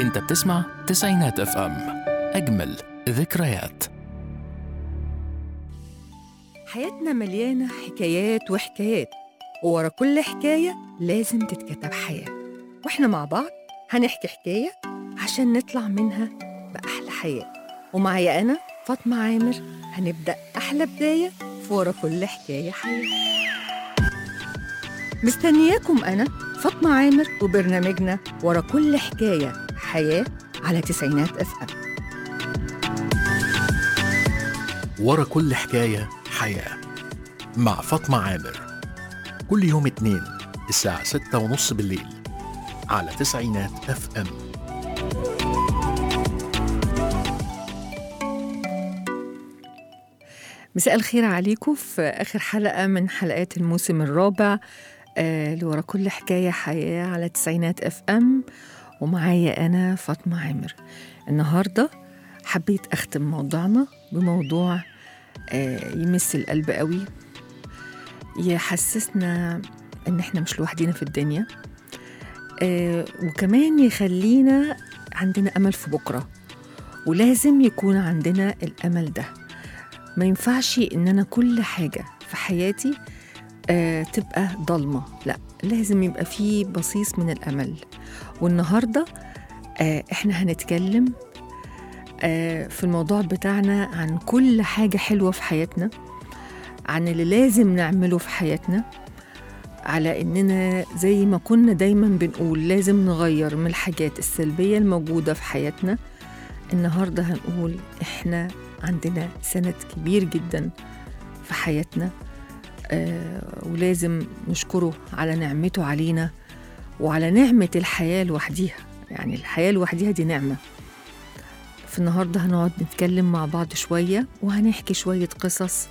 انت بتسمع تسعينات اف ام اجمل ذكريات حياتنا مليانة حكايات وحكايات وورا كل حكاية لازم تتكتب حياة واحنا مع بعض هنحكي حكاية عشان نطلع منها بأحلى حياة ومعايا أنا فاطمة عامر هنبدأ أحلى بداية في ورا كل حكاية حياة مستنياكم أنا فاطمة عامر وبرنامجنا ورا كل حكاية حياة على تسعينات أف أم ورا كل حكاية حياة مع فاطمة عامر كل يوم اتنين الساعة ستة ونص بالليل على تسعينات اف ام مساء الخير عليكم في آخر حلقة من حلقات الموسم الرابع آه لورا كل حكاية حياة على تسعينات اف ام ومعايا أنا فاطمة عامر النهاردة حبيت أختم موضوعنا بموضوع آه يمس القلب قوي يحسسنا إن إحنا مش لوحدينا في الدنيا آه وكمان يخلينا عندنا أمل في بكرة ولازم يكون عندنا الأمل ده ما ينفعش ان انا كل حاجه في حياتي آه تبقى ضلمه لا لازم يبقى في بصيص من الامل والنهارده آه احنا هنتكلم آه في الموضوع بتاعنا عن كل حاجه حلوه في حياتنا عن اللي لازم نعمله في حياتنا على اننا زي ما كنا دايما بنقول لازم نغير من الحاجات السلبيه الموجوده في حياتنا النهارده هنقول احنا عندنا سند كبير جدا في حياتنا آه ولازم نشكره على نعمته علينا وعلى نعمة الحياة لوحديها يعني الحياة لوحديها دي نعمة في النهاردة هنقعد نتكلم مع بعض شوية وهنحكي شوية قصص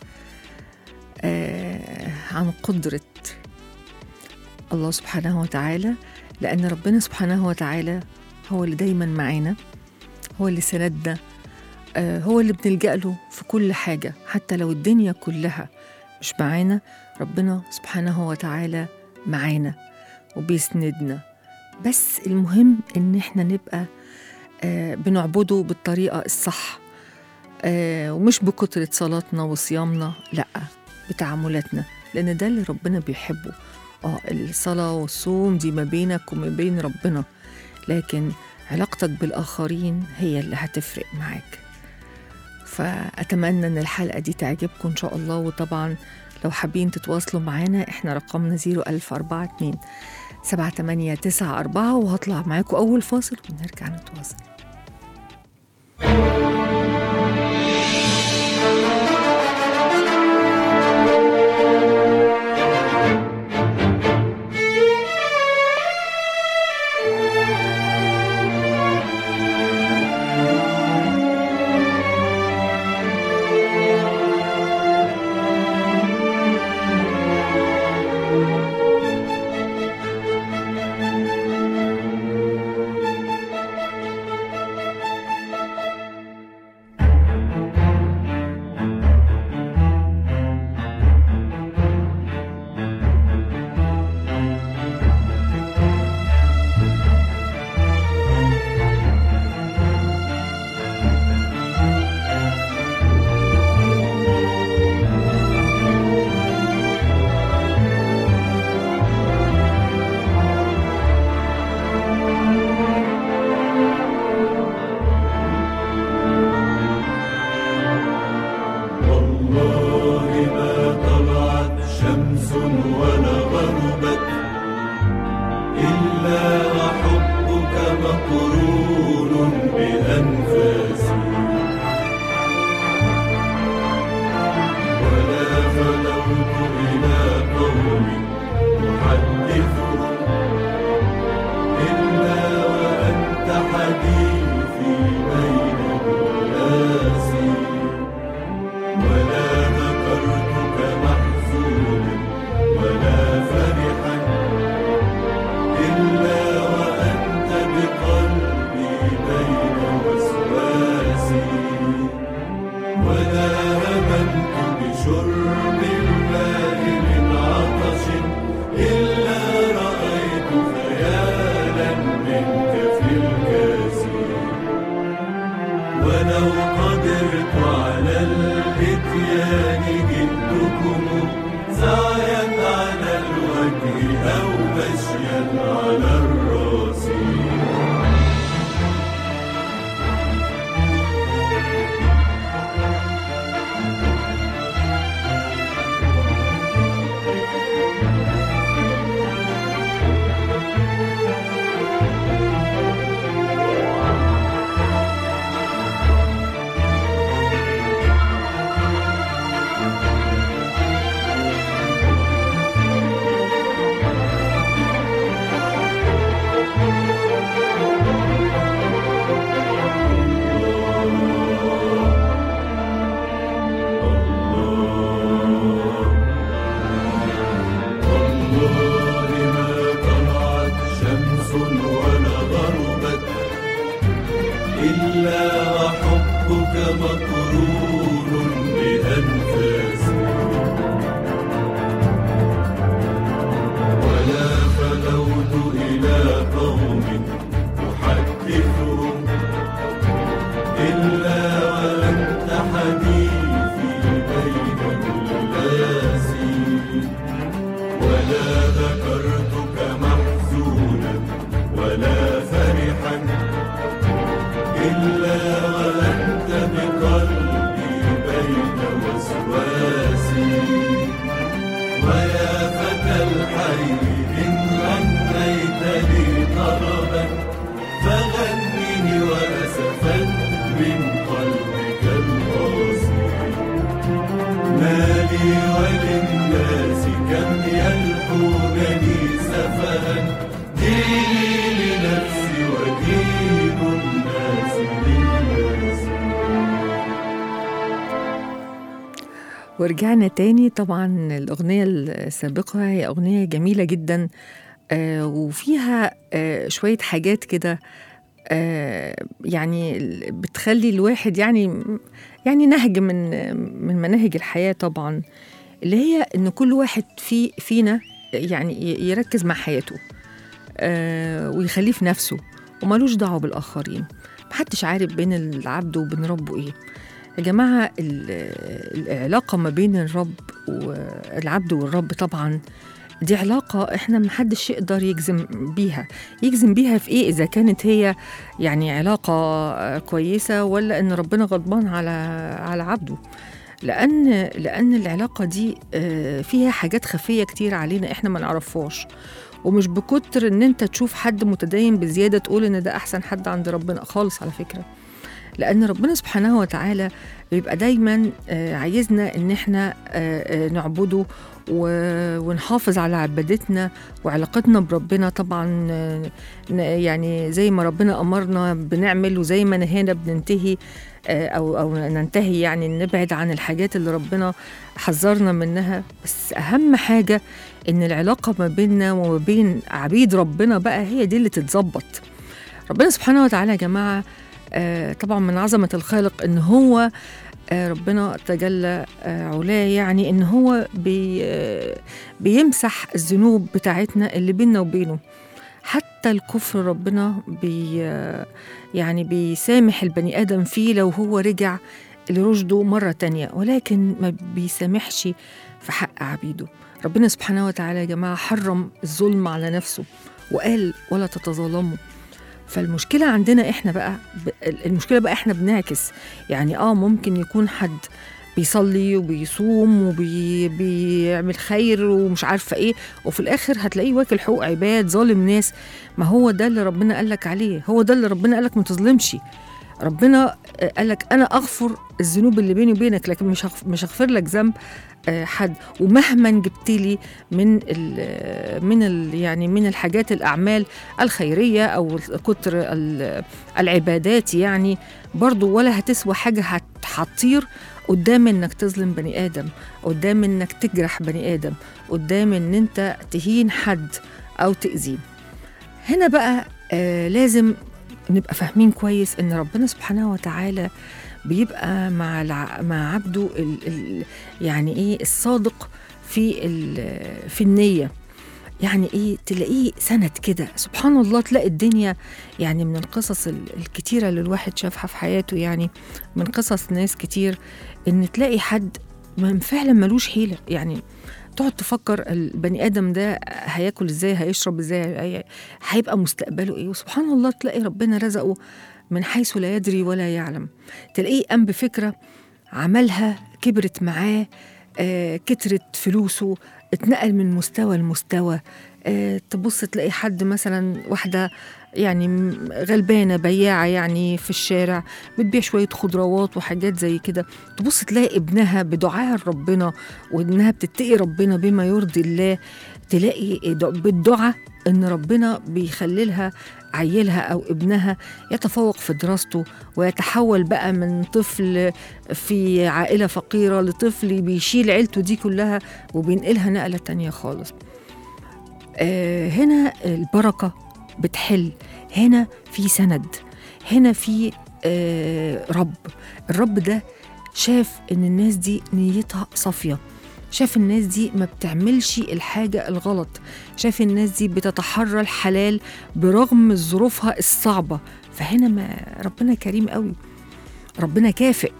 آه عن قدرة الله سبحانه وتعالى لأن ربنا سبحانه وتعالى هو اللي دايما معانا هو اللي سندنا آه، هو اللي بنلجأ له في كل حاجة حتى لو الدنيا كلها مش معانا ربنا سبحانه وتعالى معانا وبيسندنا بس المهم إن إحنا نبقى آه، بنعبده بالطريقة الصح آه، ومش بكترة صلاتنا وصيامنا لأ بتعاملاتنا لأن ده اللي ربنا بيحبه اه الصلاة والصوم دي ما بينك وما بين ربنا لكن علاقتك بالآخرين هي اللي هتفرق معاك فأتمنى إن الحلقة دي تعجبكم إن شاء الله وطبعا لو حابين تتواصلوا معانا إحنا رقمنا 01042 7894 وهطلع معاكم أول فاصل ونرجع نتواصل ماشيا على الراسي والله ما طلعت شمس ولا غربت إلا وحبك مقرون بأنفاسي ولا فلوت إلى قوم أحدثهم إلا وأنت حديثي بين الناس ولا ذكرتك محزونا ولا فرحا إلا وأنت بقلبي بين وسواسي ويا فتى الحي إن غنيت لي طربا فغنني وأسفا من قلبك القاسي ما لي وللناس كم يلحونني سفها ديني لنفسي ودين الناس للناس ورجعنا تاني طبعا الأغنية السابقة هي أغنية جميلة جدا آه وفيها آه شوية حاجات كده آه يعني ال- بتخلي الواحد يعني يعني نهج من من مناهج الحياة طبعا اللي هي إن كل واحد في فينا يعني ي- يركز مع حياته آه ويخليه في نفسه ومالوش دعوة بالآخرين محدش عارف بين العبد وبين ربه إيه يا جماعة ال- العلاقة ما بين الرب والعبد والرب طبعا دي علاقة احنا محدش يقدر يجزم بيها يجزم بيها في ايه اذا كانت هي يعني علاقة آه، كويسة ولا ان ربنا غضبان على على عبده لان لان العلاقة دي آه، فيها حاجات خفية كتير علينا احنا ما نعرفهاش ومش بكتر ان انت تشوف حد متدين بزيادة تقول ان ده احسن حد عند ربنا خالص على فكرة لأن ربنا سبحانه وتعالى بيبقى دايما آه، عايزنا إن إحنا آه، آه، نعبده و- ونحافظ على عبادتنا وعلاقتنا بربنا طبعا آه، ن- يعني زي ما ربنا أمرنا بنعمل وزي ما نهانا بننتهي آه، أو أو ننتهي يعني نبعد عن الحاجات اللي ربنا حذرنا منها بس أهم حاجة إن العلاقة ما بيننا وما بين عبيد ربنا بقى هي دي اللي تتظبط ربنا سبحانه وتعالى يا جماعة آه، طبعا من عظمة الخالق إن هو آه، ربنا تجلى آه، علاه يعني إن هو بي آه، بيمسح الذنوب بتاعتنا اللي بيننا وبينه حتى الكفر ربنا بي آه، يعني بيسامح البني آدم فيه لو هو رجع لرشده مرة تانية ولكن ما بيسامحش في حق عبيده ربنا سبحانه وتعالى يا جماعة حرم الظلم على نفسه وقال ولا تتظالموا فالمشكلة عندنا احنا بقى ب- المشكلة بقى احنا بنعكس يعني اه ممكن يكون حد بيصلي وبيصوم وبيعمل خير ومش عارفة ايه وفي الاخر هتلاقيه واكل حقوق عباد ظالم ناس ما هو ده اللي ربنا قالك عليه هو ده اللي ربنا قالك ما تظلمش ربنا آه، قالك انا اغفر الذنوب اللي بيني وبينك لكن مش هغف- مش هغفر لك ذنب آه، حد ومهما جبت لي من ال من ال يعني من الحاجات الاعمال الخيريه او كتر ال- العبادات يعني برضو ولا هتسوى حاجه هت- هتطير قدام انك تظلم بني ادم قدام انك تجرح بني ادم قدام ان انت تهين حد او تاذيه هنا بقى آه لازم نبقى فاهمين كويس ان ربنا سبحانه وتعالى بيبقى مع الع... مع عبده ال... ال... يعني ايه الصادق في ال... في النيه يعني ايه تلاقيه سند كده سبحان الله تلاقي الدنيا يعني من القصص ال- الكتيره اللي الواحد شافها في حياته يعني من قصص ناس كتير ان تلاقي حد ما- فعلا ملوش حيله يعني تقعد تفكر البني ادم ده هياكل ازاي هيشرب ازاي هي- هيبقى مستقبله ايه وسبحان الله تلاقي ربنا رزقه من حيث لا يدري ولا يعلم تلاقيه قام بفكره عملها كبرت معاه آه كترت فلوسه اتنقل من مستوى لمستوى آه تبص تلاقي حد مثلا واحده يعني م- غلبانه بياعه يعني في الشارع بتبيع شويه خضروات وحاجات زي كده تبص تلاقي ابنها بدعاء ربنا وانها بتتقي ربنا بما يرضي الله تلاقي د- بالدعاء ان ربنا بيخلي لها عيلها او ابنها يتفوق في دراسته ويتحول بقى من طفل في عائله فقيره لطفل بيشيل عيلته دي كلها وبينقلها نقله تانية خالص آه هنا البركه بتحل هنا في سند هنا في آه رب الرب ده شاف ان الناس دي نيتها صافيه شاف الناس دي ما بتعملش الحاجة الغلط شاف الناس دي بتتحرى الحلال برغم ظروفها الصعبة فهنا ما ربنا كريم قوي ربنا كافئ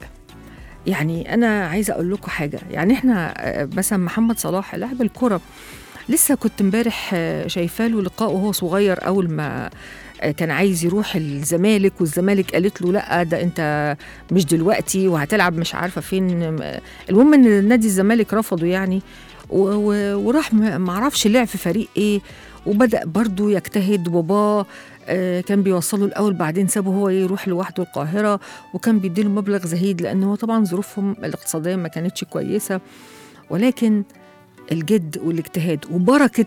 يعني أنا عايزة أقول لكم حاجة يعني إحنا آه، مثلا محمد صلاح لاعب الكرة لسه كنت امبارح آه، شايفاه له لقاء وهو صغير أول ما آه، كان عايز يروح الزمالك والزمالك قالت له لا ده انت مش دلوقتي وهتلعب مش عارفه فين المهم ان نادي الزمالك رفضه يعني و- و- وراح م- معرفش لعب في فريق ايه وبدا برضه يجتهد وباباه آه، كان بيوصله الاول بعدين سابه هو يروح لوحده القاهره وكان بيديله مبلغ زهيد لان هو طبعا ظروفهم الاقتصاديه ما كانتش كويسه ولكن الجد والاجتهاد وبركه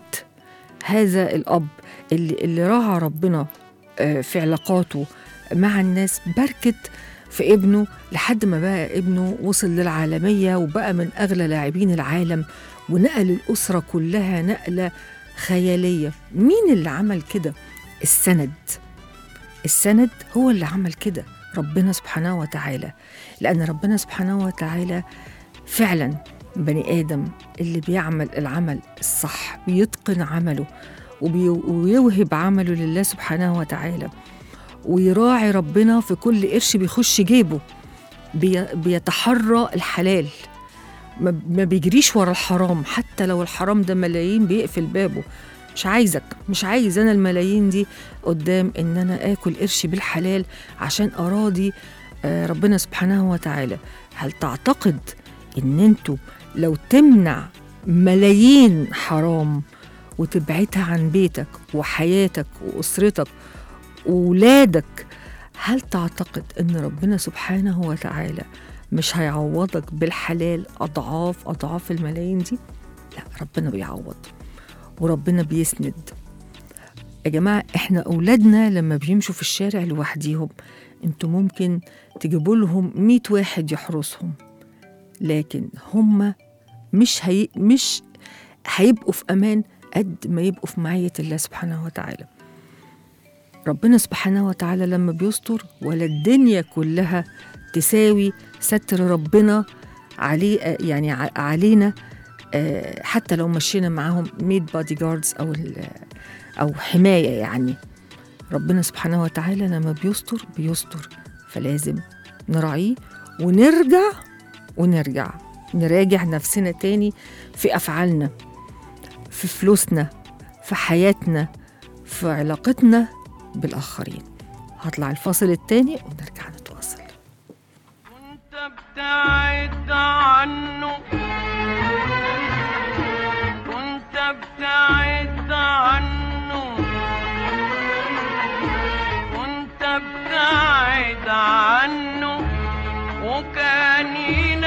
هذا الاب اللي, اللي راعى ربنا آه، في علاقاته مع الناس بركت في ابنه لحد ما بقى ابنه وصل للعالمية وبقى من أغلى لاعبين العالم ونقل الأسرة كلها نقلة خيالية مين اللي عمل كده؟ السند السند هو اللي عمل كده ربنا سبحانه وتعالى لأن ربنا سبحانه وتعالى فعلا بني آدم اللي بيعمل العمل الصح بيتقن عمله وبي- ويوهب عمله لله سبحانه وتعالى ويراعي ربنا في كل قرش بيخش جيبه بي- بيتحرى الحلال ما ما بيجريش ورا الحرام حتى لو الحرام ده ملايين بيقفل بابه مش عايزك مش عايز انا الملايين دي قدام ان انا اكل قرش بالحلال عشان اراضي آه، ربنا سبحانه وتعالى هل تعتقد ان انتوا لو تمنع ملايين حرام وتبعدها عن بيتك وحياتك واسرتك وولادك هل تعتقد ان ربنا سبحانه وتعالى مش هيعوضك بالحلال اضعاف اضعاف الملايين دي لا ربنا بيعوض وربنا بيسند يا جماعه احنا اولادنا لما بيمشوا في الشارع لوحديهم انتوا ممكن تجيبوا لهم 100 واحد يحرسهم لكن هم مش هي مش هيبقوا في امان قد ما يبقوا في معيه الله سبحانه وتعالى ربنا سبحانه وتعالى لما بيستر ولا الدنيا كلها تساوي ستر ربنا عليه يعني ع- علينا آه، حتى لو مشينا معاهم 100 بادي جاردز او ال- او حمايه يعني ربنا سبحانه وتعالى لما بيستر بيستر فلازم نراعيه ونرجع ونرجع نراجع نفسنا تاني في افعالنا في فلوسنا في حياتنا في علاقتنا بالآخرين هطلع الفاصل التاني ونرجع نتواصل كنت ابتعد عنه كنت ابتعد عنه كنت ابتعد عنه وكان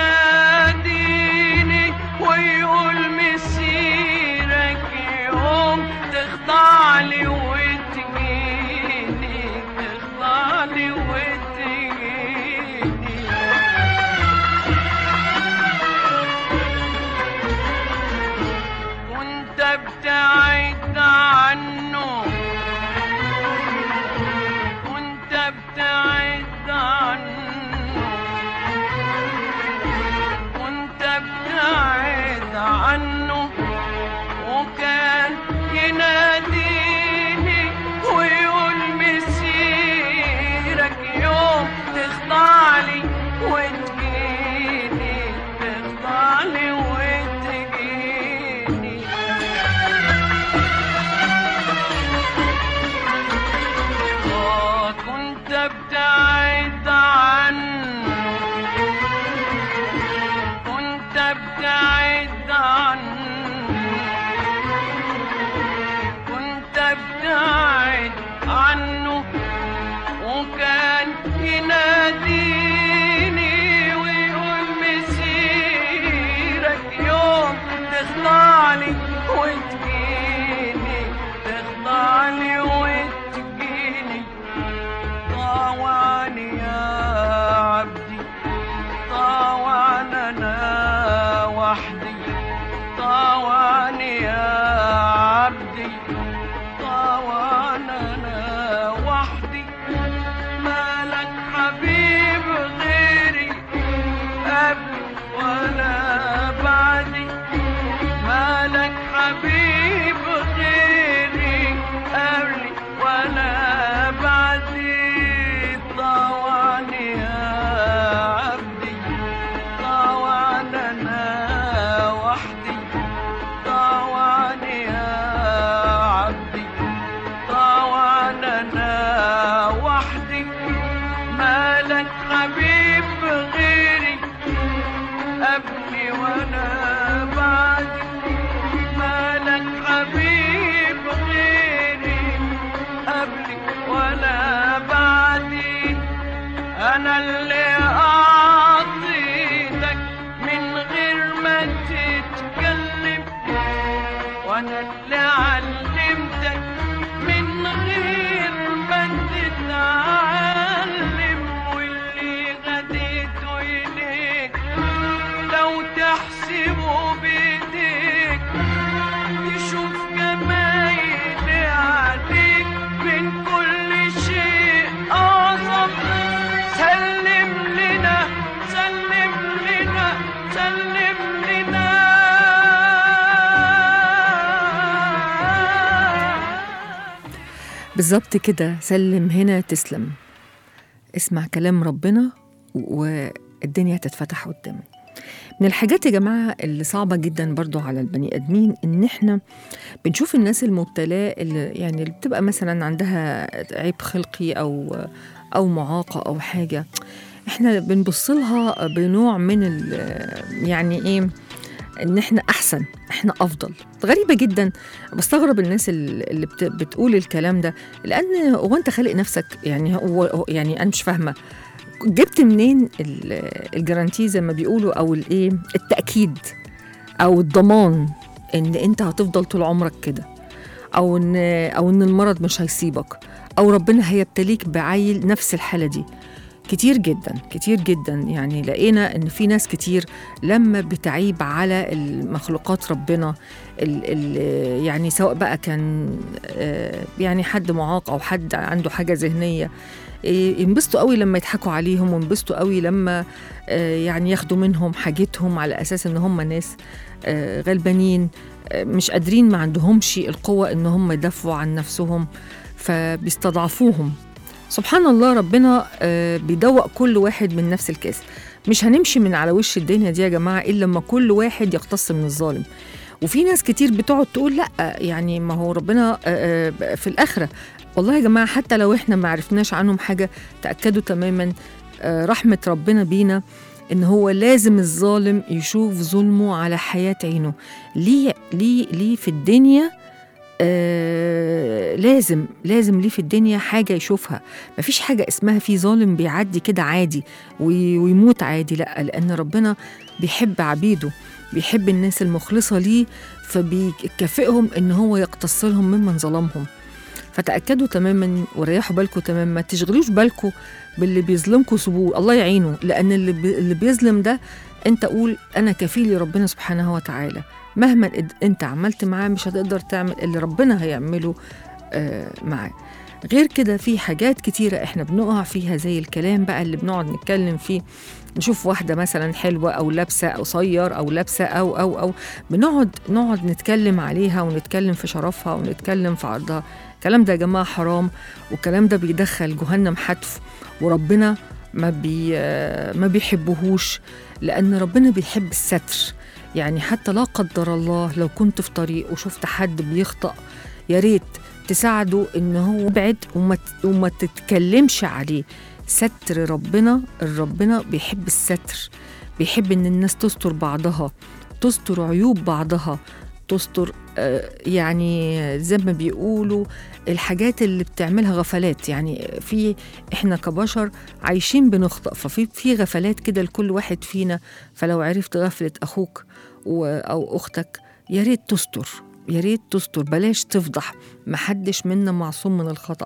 يناديني ويقول مسيرك يوم تخضع لي وتجيني تخضع لي وتجيني بالظبط كده سلم هنا تسلم اسمع كلام ربنا والدنيا تتفتح قدامك من الحاجات يا جماعة اللي صعبة جدا برضو على البني آدمين إن إحنا بنشوف الناس المبتلاة اللي يعني اللي بتبقى مثلا عندها عيب خلقي أو أو معاقة أو حاجة إحنا بنبص لها بنوع من ال- يعني إيه إن إحنا أحسن إحنا أفضل غريبة جدا بستغرب الناس اللي اللي بت- بتقول الكلام ده لأن هو أنت خالق نفسك يعني هو هو- يعني أنا مش فاهمة جبت منين ال- الجرانتي زي ما بيقولوا او الايه التاكيد او الضمان ان انت هتفضل طول عمرك كده او ان او ان المرض مش هيسيبك او ربنا هيبتليك بعيل نفس الحاله دي كتير جدا كتير جدا يعني لقينا ان في ناس كتير لما بتعيب على المخلوقات ربنا ال ال يعني سواء بقى كان آه، يعني حد معاق او حد عنده حاجه ذهنيه إيه، ينبسطوا قوي لما يضحكوا عليهم وينبسطوا قوي لما آه، يعني ياخدوا منهم حاجتهم على اساس ان هم ناس آه، غلبانين آه، مش قادرين ما عندهمش القوه ان هم يدافعوا عن نفسهم فبيستضعفوهم سبحان الله ربنا آه، بيدوق كل واحد من نفس الكاس مش هنمشي من على وش الدنيا دي يا جماعه الا لما كل واحد يقتص من الظالم وفي ناس كتير بتقعد تقول لا يعني ما هو ربنا آه، آه، في الاخره والله يا جماعه حتى لو احنا ما عرفناش عنهم حاجه تاكدوا تماما آه، رحمه ربنا بينا ان هو لازم الظالم يشوف ظلمه على حياه عينه ليه ليه ليه في الدنيا آه لازم لازم ليه في الدنيا حاجه يشوفها مفيش حاجه اسمها في ظالم بيعدي كده عادي وي- ويموت عادي لا لان ربنا بيحب عبيده بيحب الناس المخلصه ليه فبيكافئهم ان هو يقتص لهم ممن ظلمهم فتاكدوا تماما وريحوا بالكم تماما ما تشغلوش بالكم باللي بيظلمكم سيبوه الله يعينه لان اللي, بي اللي بيظلم ده انت قول انا كفيلي ربنا سبحانه وتعالى مهما إد- انت عملت معاه مش هتقدر تعمل اللي ربنا هيعمله آه معاه غير كده في حاجات كتيرة احنا بنقع فيها زي الكلام بقى اللي بنقعد نتكلم فيه نشوف واحدة مثلا حلوة أو لابسة أو صير أو لابسة أو أو أو بنقعد نقعد نتكلم عليها ونتكلم في شرفها ونتكلم في عرضها الكلام ده يا جماعة حرام والكلام ده بيدخل جهنم حتف وربنا ما بي ما بيحبهوش لأن ربنا بيحب الستر يعني حتى لا قدر الله لو كنت في طريق وشفت حد بيخطأ يا ريت تساعده ان هو يبعد وما ت- وما تتكلمش عليه ستر ربنا ربنا بيحب الستر بيحب ان الناس تستر بعضها تستر عيوب بعضها تستر آه، يعني زي ما بيقولوا الحاجات اللي بتعملها غفلات يعني في احنا كبشر عايشين بنخطأ ففي في غفلات كده لكل واحد فينا فلو عرفت غفلة اخوك و- او اختك يا ريت تستر يا ريت تستر بلاش تفضح محدش منا معصوم من الخطأ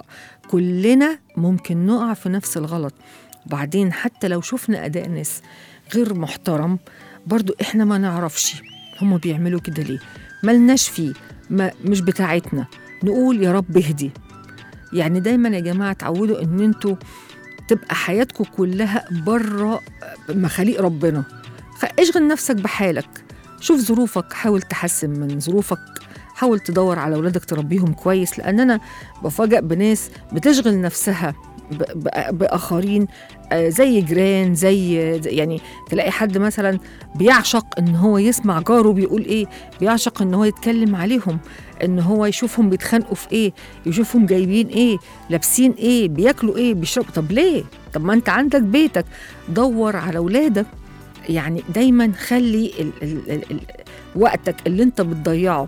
كلنا ممكن نقع في نفس الغلط وبعدين حتى لو شفنا أداء ناس غير محترم برضو إحنا ما نعرفش هما بيعملوا كده ليه ملناش فيه ما مش بتاعتنا نقول يا رب اهدي يعني دايما يا جماعة تعودوا ان انتوا تبقى حياتكم كلها بره مخاليق ربنا خ- اشغل نفسك بحالك شوف ظروفك حاول تحسن من ظروفك حاول تدور على اولادك تربيهم كويس لان انا بفاجئ بناس بتشغل نفسها ب- ب- باخرين آه، زي جيران زي زي- يعني تلاقي حد مثلا بيعشق ان هو يسمع جاره بيقول ايه بيعشق ان هو يتكلم عليهم ان هو يشوفهم بيتخانقوا في ايه يشوفهم جايبين ايه لابسين ايه بياكلوا ايه بيشربوا طب ليه طب ما انت عندك بيتك دور على اولادك يعني دايما خلي ال ال ال ال وقتك اللي انت بتضيعه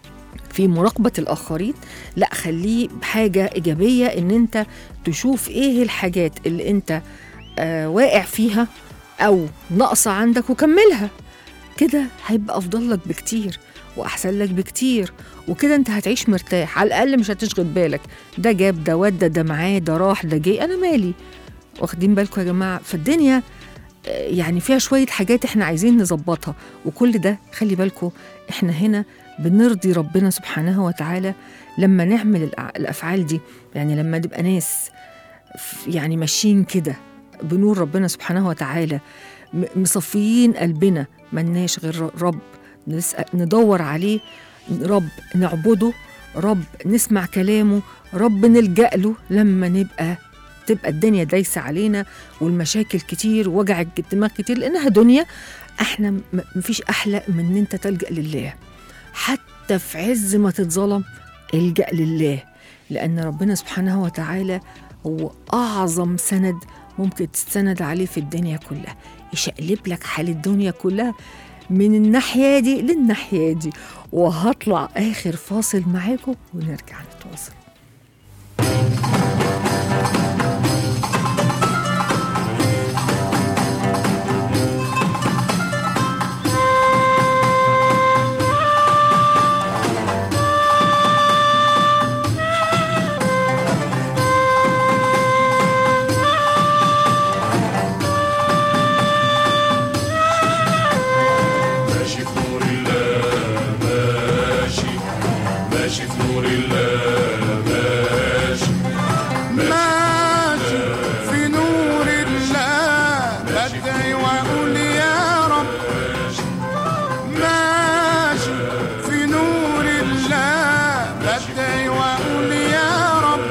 في مراقبة الآخرين لا خليه بحاجة إيجابية إن أنت تشوف إيه الحاجات اللي أنت آه واقع فيها أو ناقصة عندك وكملها كده هيبقى أفضل لك بكتير وأحسن لك بكتير وكده أنت هتعيش مرتاح على الأقل مش هتشغل بالك ده جاب ده ودى ده معاه ده راح ده جه أنا مالي واخدين بالكم يا جماعة فالدنيا آه، يعني فيها شوية حاجات احنا عايزين نظبطها وكل ده خلي بالكم احنا هنا بنرضي ربنا سبحانه وتعالى لما نعمل الأع- الأفعال دي يعني لما نبقى ناس ف- يعني ماشيين كده بنور ربنا سبحانه وتعالى م- مصفيين قلبنا ملناش غير رب نسأل ندور عليه رب نعبده رب نسمع كلامه رب نلجأ له لما نبقى تبقى الدنيا دايسة علينا والمشاكل كتير ووجع الدماغ كتير لأنها دنيا احنا م- مفيش أحلى من إن أنت تلجأ لله حتى في عز ما تتظلم الجأ لله لأن ربنا سبحانه وتعالى هو أعظم سند ممكن تستند عليه في الدنيا كلها يشقلب لك حال الدنيا كلها من الناحية دي للناحية دي وهطلع آخر فاصل معاكم ونرجع نتواصل ماشي في نور الله ماشي ماشي في نور الله ماشي ماشي في نور الله بدعي واقول يا رب ماشي في نور الله بدعي واقول يا رب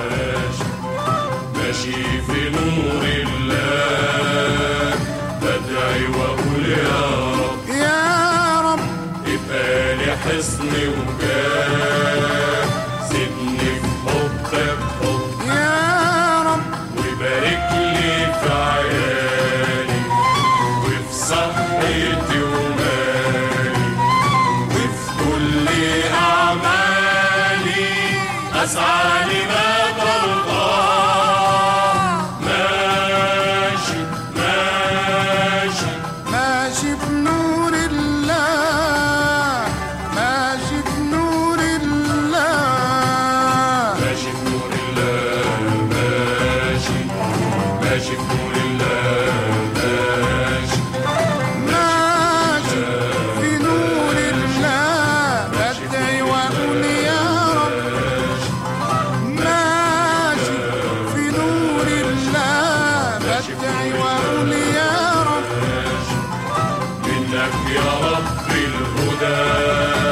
ماشي في نور الله بدعي واقول يا رب يا رب يبقى لي حصن وجاه سيبني في حبك حب يا رب وبارك لي في عيالي وفي صحتي ومالي وفي كل أعمالي أسعى لما ترضى ماشي ماشي ماشي في نور الله ماشي في نور الله ماشي في نور الله ماشي ماشي في نور الله ماشي ماشي في نور الله بدعي واقول يا رب ماشي في نور الله بدعي واقول يا رب منك يا رب الهدى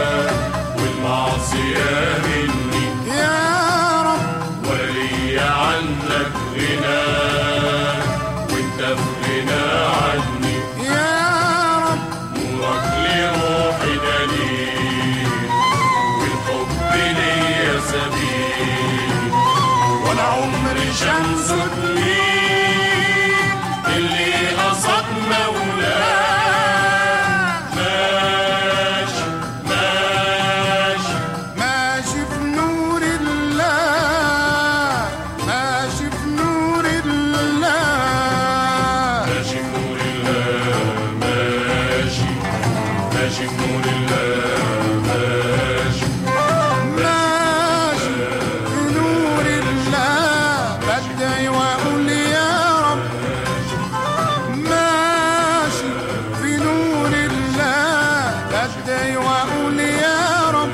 والمعصية مني يا رب ولي عنك غنى وانت في غنى عني يا رب نورك لروحي دليل والحب ليا سبيل وانا عمري شمس تميل اللي قصد مولاه ماشي ماشي ماشي في نور الله ماشي في نور الله ماشي في نور الله ماشي ماشي في نور الله ماشي ماشي في نور الله بدعي واقول يا رب ماشي في نور الله بدعي واقول يا رب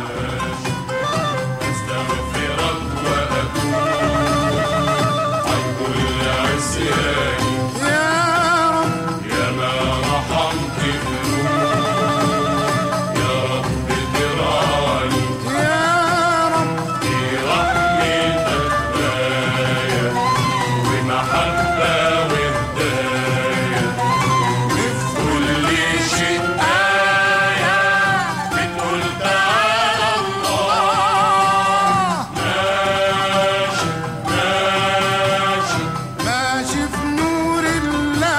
استغفرك واتوب عن كل عصياني يا رب يا ما رحمت ذنوب يا رب تراني يا رب في رحمتك غاية ومحبة وهداية وفي كل شيء آية بتقول تعالى الله ماشي ماشي ماشي في نور الله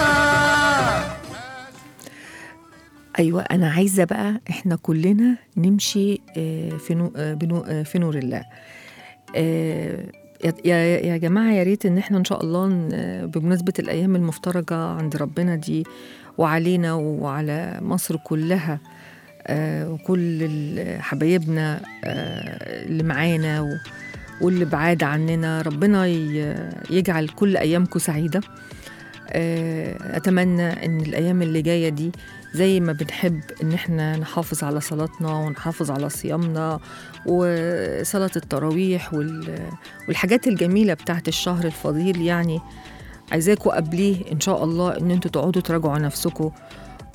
ايوه انا عايزه بقى احنا كلنا نمشي آه، في نو آه، بنو آه، في نور الله آه، يا- يا يا جماعه يا ريت ان احنا ان شاء الله ن- بمناسبه الايام المفترجه عند ربنا دي وعلينا وعلى مصر كلها آه، وكل ال- حبايبنا آه، اللي معانا و- واللي بعاد عننا ربنا ي- يجعل كل ايامكم سعيده آه، اتمنى ان الايام اللي جايه دي زي ما بنحب ان احنا نحافظ على صلاتنا ونحافظ على صيامنا وصلاه التراويح وال- والحاجات الجميله بتاعت الشهر الفضيل يعني عايزاكم قبليه ان شاء الله ان انتوا تقعدوا تراجعوا نفسكم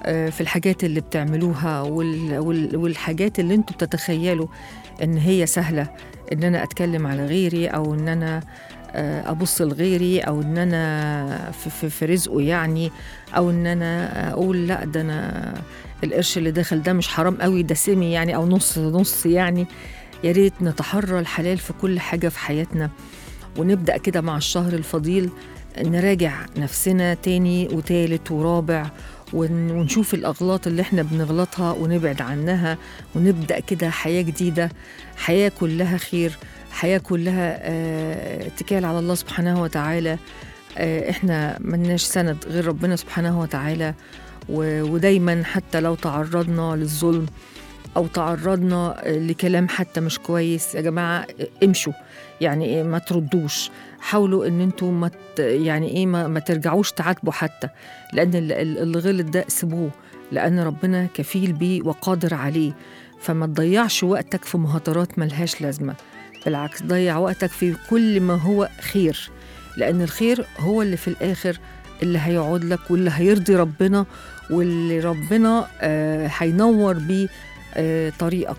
آه، في الحاجات اللي بتعملوها وال- وال- والحاجات اللي انتوا بتتخيلوا ان هي سهله ان انا اتكلم على غيري او ان انا آه، ابص لغيري او ان انا في, في, في رزقه يعني او ان انا اقول لا ده انا القرش اللي داخل ده مش حرام قوي ده سمي يعني او نص نص يعني يا ريت نتحرى الحلال في كل حاجه في حياتنا ونبدا كده مع الشهر الفضيل نراجع نفسنا تاني وتالت ورابع ون- ونشوف الأغلاط اللي احنا بنغلطها ونبعد عنها ونبدأ كده حياة جديدة حياة كلها خير حياة كلها آه، اتكال على الله سبحانه وتعالى آه، احنا ملناش سند غير ربنا سبحانه وتعالى و- ودايما حتى لو تعرضنا للظلم او تعرضنا آه، لكلام حتى مش كويس يا جماعه آه، امشوا يعني إيه ما تردوش حاولوا ان انتوا ما ت- يعني ايه ما, ما ترجعوش تعاتبوا حتى لان ال- ال- اللي غلط ده سيبوه لان ربنا كفيل بيه وقادر عليه فما تضيعش وقتك في مهاترات ملهاش لازمه بالعكس ضيع وقتك في كل ما هو خير لان الخير هو اللي في الاخر اللي هيقعد لك واللي هيرضي ربنا واللي ربنا آه، هينور بيه آه، طريقك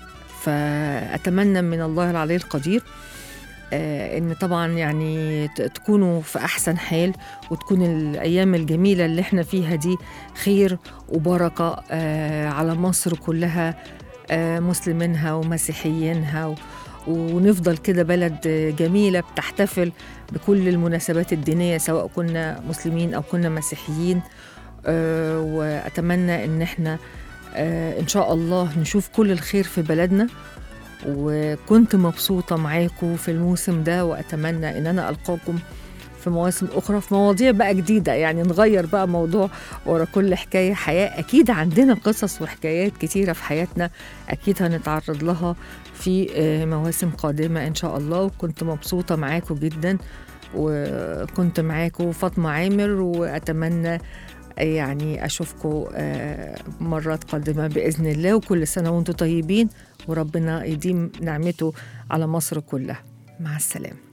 فأتمنى من الله العلي القدير آه، ان طبعا يعني ت- تكونوا في احسن حال وتكون الايام الجميله اللي احنا فيها دي خير وبركه آه، على مصر كلها آه، مسلمينها ومسيحيينها و- ونفضل كده بلد آه، جميله بتحتفل بكل المناسبات الدينيه سواء كنا مسلمين او كنا مسيحيين آه، واتمنى ان احنا آه، ان شاء الله نشوف كل الخير في بلدنا وكنت مبسوطة معاكم في الموسم ده وأتمنى إن أنا ألقاكم في مواسم أخرى في مواضيع بقى جديدة يعني نغير بقى موضوع ورا كل حكاية حياة أكيد عندنا قصص وحكايات كتيرة في حياتنا أكيد هنتعرض لها في آه، مواسم قادمة إن شاء الله وكنت مبسوطة معاكم جدا وكنت معاكم فاطمة عامر وأتمنى يعني أشوفكم آه، مرات قادمة بإذن الله وكل سنة وأنتم طيبين وربنا يديم نعمته على مصر كلها مع السلامه